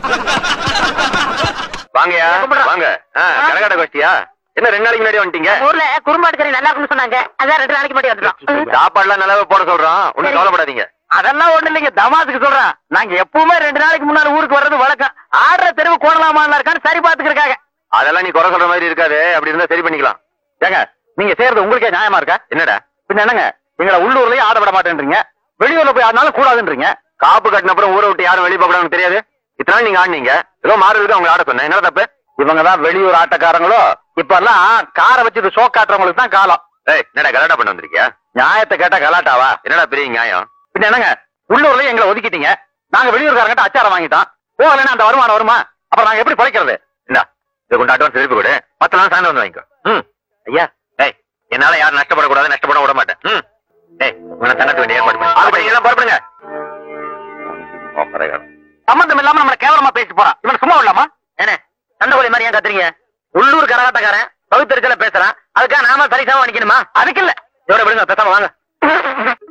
வாங்கயா வாங்க ஆ, கரகாட்ட கோஷ்டியா என்ன ரெண்டு நாளைக்கு முன்னாடி வந்துட்டீங்க ஊர்ல குறும்பாடு கறி நல்லா இருக்குன்னு சொன்னாங்க அதான் ரெண்டு நாளைக்கு முன்னாடி வந்துட்டோம் சாப்பாடுலாம் நல்லாவே போட சொல்றோம் ஒண்ணும் கவலைப்படாதீங்க அதெல்லாம் ஒண்ணு இல்லைங்க தமாசுக்கு சொல்றேன் நாங்க எப்பவுமே ரெண்டு நாளைக்கு முன்னாடி ஊருக்கு வர்றது வழக்கம் ஆடுற தெருவு கோணலாமா இருக்கான்னு சரி பாத்துக்கிறக்காக அதெல்லாம் நீ குறை சொல்ற மாதிரி இருக்காது அப்படி இருந்தா சரி பண்ணிக்கலாம் ஏங்க நீங்க செய்யறது உங்களுக்கே நியாயமா இருக்கா என்னடா பின்ன என்னங்க எங்களை உள்ளூர்லயே ஆட விட மாட்டேன்றீங்க வெளியூர்ல போய் ஆடினாலும் கூடாதுன்றீங்க காப்பு கட்டின அப்புறம் ஊரை விட்டு யாரும் வெளியே போகக்கூடாதுன்னு தெரியாது இத்தனை நாள் நீங்க ஆடுனீங்க ஏதோ மாறுவதுக்கு அவங்க ஆட சொன்னேன் என்ன தப்பு இவங்க தான் வெளியூர் ஆட்டக்காரங்களோ இப்ப எல்லாம் காரை வச்சுட்டு ஷோ காட்டுறவங்களுக்கு தான் காலம் ஏய் என்னடா கலாட்டா பண்ண வந்திருக்கியா நியாயத்தை கேட்டா கலாட்டாவா என்னடா பெரிய நியாயம் பின்ன என்னங்க உள்ளூர்லயே எங்களை ஒதுக்கிட்டீங்க நாங்க வெளியூர்காரங்கிட்ட அச்சாரம் வாங்கிட்டோம் போகலன்னா அந்த வருமானம் வருமா அப்புறம் நாங்க எப்படி பிழைக்கிறது இந்தா இதை கொண்டு அட்வான்ஸ் திருப்பி கொடு மத்த நாள் சாயந்தரம் வந்து வாங்கிக்கோ ம் ஐயா ஏய் என்னால யாரும் நஷ்டப்படக்கூடாது நஷ்டப்பட விட மாட்டேன் ம் ஏய் உங்களை தங்கத்து வேண்டிய ஏற்பாடு பண்ணு அப்படி எல்லாம் புறப்படுங்க ஓ, கரைகாலம். சம்பந்தம் இல்லாம நம்மள கேவலமா பேசி போறான் இவன் சும்மா இல்லாமா என்ன சண்டை கோழி மாதிரி ஏன் கத்துறீங்க உள்ளூர் கரகாட்டக்காரன் பகுத்தறிச்சல பேசுறான் அதுக்காக நாம சரிசமா நிக்கணுமா அதுக்கு இல்ல இதோட விடுங்க பேசாம வாங்க